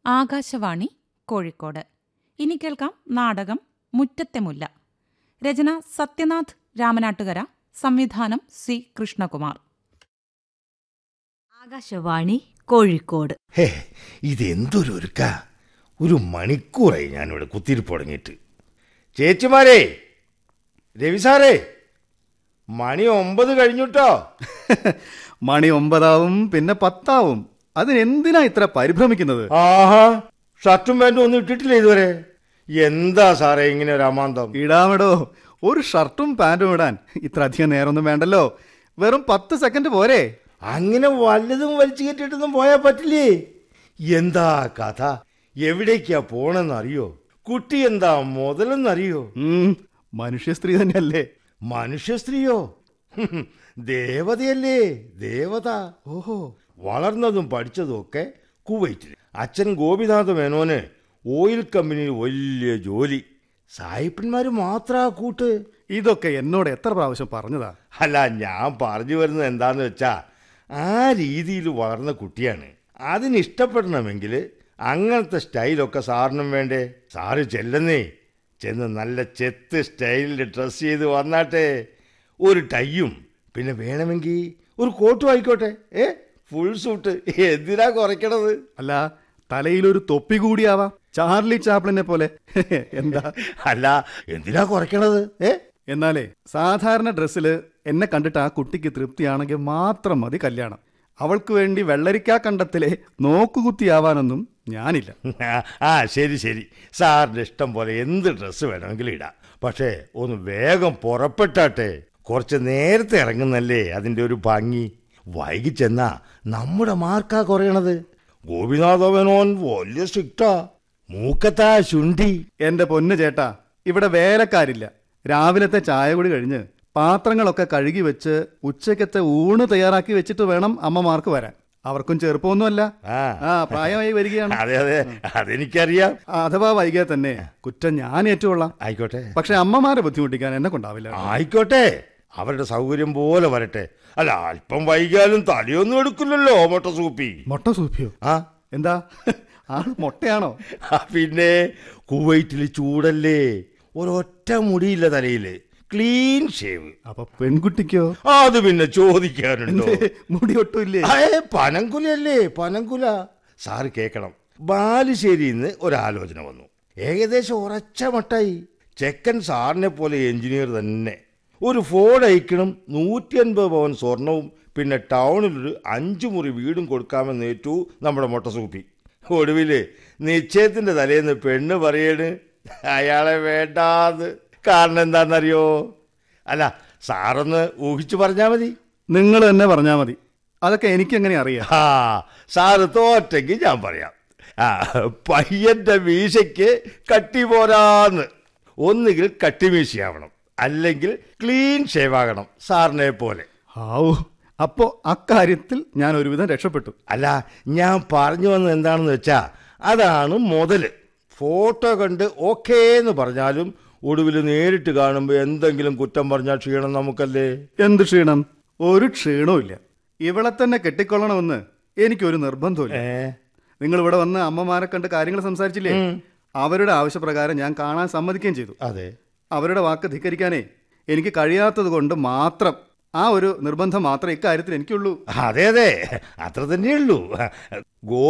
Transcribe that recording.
ആകാശവാണി കോഴിക്കോട് ഇനി കേൾക്കാം നാടകം മുറ്റത്തെ മുല്ല രചന സത്യനാഥ് രാമനാട്ടുകര സംവിധാനം സി കൃഷ്ണകുമാർ ആകാശവാണി കോഴിക്കോട് ഹേ ഇതെന്തൊരു ഒരുക്ക ഒരു മണിക്കൂറായി ഞാനിവിടെ കുത്തിരിപ്പ് തുടങ്ങിയിട്ട് ചേച്ചിമാരെ രവി സാറേ മണി ഒമ്പത് കഴിഞ്ഞിട്ടോ മണി ഒമ്പതാവും പിന്നെ പത്താവും അതിനെന്തിനാ ഇത്ര പരിഭ്രമിക്കുന്നത് ആഹാ ഷർട്ടും പാൻറ്റും ഒന്നും ഇട്ടിട്ടില്ല ഇതുവരെ എന്താ സാറേ ഇങ്ങനെ ഒരു അമാന്തം ഇടാമെടോ ഒരു ഷർട്ടും പാൻറ്റും ഇടാൻ ഇത്ര അധികം നേരമൊന്നും വേണ്ടല്ലോ വെറും പത്ത് സെക്കൻഡ് പോരെ അങ്ങനെ വല്ലതും വലിച്ചു കെട്ടിട്ടൊന്നും പോയാൽ പറ്റില്ലേ എന്താ കഥ എവിടേക്കാ പോണെന്നറിയോ കുട്ടി എന്താ മുതലെന്നറിയോ ഉം, മനുഷ്യ സ്ത്രീ തന്നെയല്ലേ മനുഷ്യ സ്ത്രീയോ ഹും, ദേവതയല്ലേ ദേവത ഓഹോ വളർന്നതും പഠിച്ചതും ഒക്കെ കുവൈറ്റിൽ അച്ഛൻ ഗോപിനാഥ മേനോന് ഓയിൽ കമ്പനിയിൽ വലിയ ജോലി സായിപ്പന്മാര് മാത്രാ കൂട്ട് ഇതൊക്കെ എന്നോട് എത്ര പ്രാവശ്യം പറഞ്ഞതാ അല്ല ഞാൻ പറഞ്ഞു വരുന്നത് എന്താന്ന് വെച്ചാ ആ രീതിയിൽ വളർന്ന കുട്ടിയാണ് അതിനിഷ്ടപ്പെടണമെങ്കിൽ അങ്ങനത്തെ സ്റ്റൈലൊക്കെ സാറിനും വേണ്ടേ സാറ് ചെല്ലുന്നേ ചെന്ന് നല്ല ചെത്ത് സ്റ്റൈലിൽ ഡ്രസ്സ് ചെയ്ത് വന്നാട്ടെ ഒരു ടൈയും പിന്നെ വേണമെങ്കിൽ ഒരു കോട്ടും ആയിക്കോട്ടെ ഏ ഫുൾ സൂട്ട് എന്തിനാ കുറയ്ക്കണത് അല്ല തലയിലൊരു തൊപ്പി കൂടിയാവാം ചാർലി ചാപ്ലിനെ പോലെ എന്താ അല്ല എന്തിനാ കുറയ്ക്കണത് ഏ എന്നാലേ സാധാരണ ഡ്രസ്സിൽ എന്നെ കണ്ടിട്ട് ആ കുട്ടിക്ക് തൃപ്തിയാണെങ്കിൽ മാത്രം മതി കല്യാണം അവൾക്ക് വേണ്ടി വെള്ളരിക്കാ കണ്ടത്തിലെ നോക്കുകുത്തിയാവാനൊന്നും ഞാനില്ല ആ, ആ ശരി ശരി സാറിന്റെ ഇഷ്ടം പോലെ എന്ത് ഡ്രസ്സ് വേണമെങ്കിലും ഇടാം പക്ഷേ ഒന്ന് വേഗം പുറപ്പെട്ടാട്ടെ കുറച്ച് നേരത്തെ ഇറങ്ങുന്നല്ലേ അതിന്റെ ഒരു ഭംഗി വൈകി ചെന്നാ നമ്മുടെ മാർക്കാ കുറയണത് ഗോപിനാഥവനോൻ വലിയ സ്ട്രിക്റ്റാ മൂക്കത്താ ശുണ്ടി എന്റെ പൊന്നു ചേട്ടാ ഇവിടെ വേലക്കാരില്ല രാവിലത്തെ ചായ കൂടി കഴിഞ്ഞ് പാത്രങ്ങളൊക്കെ കഴുകി വെച്ച് ഉച്ചക്കത്തെ ഊണ് തയ്യാറാക്കി വെച്ചിട്ട് വേണം അമ്മമാർക്ക് വരാൻ അവർക്കും ചെറുപ്പമൊന്നുമല്ല ആ ആ പ്രായമായി വരികയാണ് അതെ അതെ അതെനിക്കറിയാം അഥവാ വൈകിയാൽ തന്നെ കുറ്റം ഞാൻ ഏറ്റുകൊള്ളാം ആയിക്കോട്ടെ പക്ഷെ അമ്മമാരെ ബുദ്ധിമുട്ടിക്കാൻ എന്നെ കൊണ്ടാവില്ല ആയിക്കോട്ടെ അവരുടെ സൗകര്യം പോലെ വരട്ടെ അല്ല അല്പം വൈകിയാലും തലയൊന്നും എടുക്കില്ലല്ലോ മൊട്ട സൂപ്പി മുട്ട സൂപ്പിയോ ആ എന്താ ആള് മുട്ടയാണോ ആ, പിന്നെ കുവൈറ്റിൽ ചൂടല്ലേ ഒരൊറ്റ മുടിയില്ല തലയില് ക്ലീൻ ഷേവ് അപ്പൊ പെൺകുട്ടിക്കോ അത് പിന്നെ ചോദിക്കാനുണ്ടോ എന്തേ, മുടി ഒട്ടും ഇല്ലേ ഏ പനങ്കുലല്ലേ പനങ്കുല സാറ് കേക്കണം ബാലുശ്ശേരിന്ന് ഒരാലോചന വന്നു ഏകദേശം ഉറച്ച മട്ടായി ചെക്കൻ സാറിനെ പോലെ എഞ്ചിനീയർ തന്നെ ഒരു ഫോൺ അയക്കണം നൂറ്റി അൻപത് പവൻ സ്വർണവും പിന്നെ ടൗണിലൊരു അഞ്ചു മുറി വീടും കൊടുക്കാമെന്ന് ഏറ്റു നമ്മുടെ മൊട്ടസൂപ്പി ഒടുവില് നിശ്ചയത്തിന്റെ തലേന്ന് പെണ്ണ് പറയണ് അയാളെ വേണ്ടാന്ന് കാരണം എന്താണെന്നറിയോ അല്ല സാറൊന്ന് ഊഹിച്ചു പറഞ്ഞാൽ മതി നിങ്ങൾ തന്നെ പറഞ്ഞാ മതി അതൊക്കെ എനിക്ക് എങ്ങനെ അറിയാം ആ സാറ് തോറ്റെങ്കിൽ ഞാൻ പറയാം ആ പയ്യന്റെ മീശയ്ക്ക് കട്ടി പോരാന്ന് ഒന്നുകിൽ കട്ടിമീശയാവണം അല്ലെങ്കിൽ ക്ലീൻ ഷേവ് ആകണം സാറിനെ പോലെ ആവൂ അപ്പോ അക്കാര്യത്തിൽ ഞാൻ ഒരുവിധം രക്ഷപ്പെട്ടു അല്ല ഞാൻ പറഞ്ഞു വന്നത് എന്താണെന്ന് വെച്ചാ അതാണ് മുതല് ഫോട്ടോ കണ്ട് ഓക്കേ എന്ന് പറഞ്ഞാലും ഒടുവിൽ നേരിട്ട് കാണുമ്പോൾ എന്തെങ്കിലും കുറ്റം പറഞ്ഞാൽ ക്ഷീണം നമുക്കല്ലേ എന്ത് ക്ഷീണം ഒരു ക്ഷീണവും ഇല്ല ഇവളെ തന്നെ കെട്ടിക്കൊള്ളണമെന്ന് എനിക്കൊരു നിർബന്ധമില്ല ഏ നിങ്ങൾ ഇവിടെ വന്ന് അമ്മമാരെ കണ്ട് കാര്യങ്ങൾ സംസാരിച്ചില്ലേ അവരുടെ ആവശ്യപ്രകാരം ഞാൻ കാണാൻ സമ്മതിക്കുകയും ചെയ്തു അതെ അവരുടെ വാക്ക് ധിക്കരിക്കാനേ എനിക്ക് കഴിയാത്തത് കൊണ്ട് മാത്രം ആ ഒരു നിർബന്ധം മാത്രമേ ഇക്കാര്യത്തിൽ എനിക്കുള്ളൂ അതെ അതെ അത്ര തന്നെയുള്ളൂ ഗോ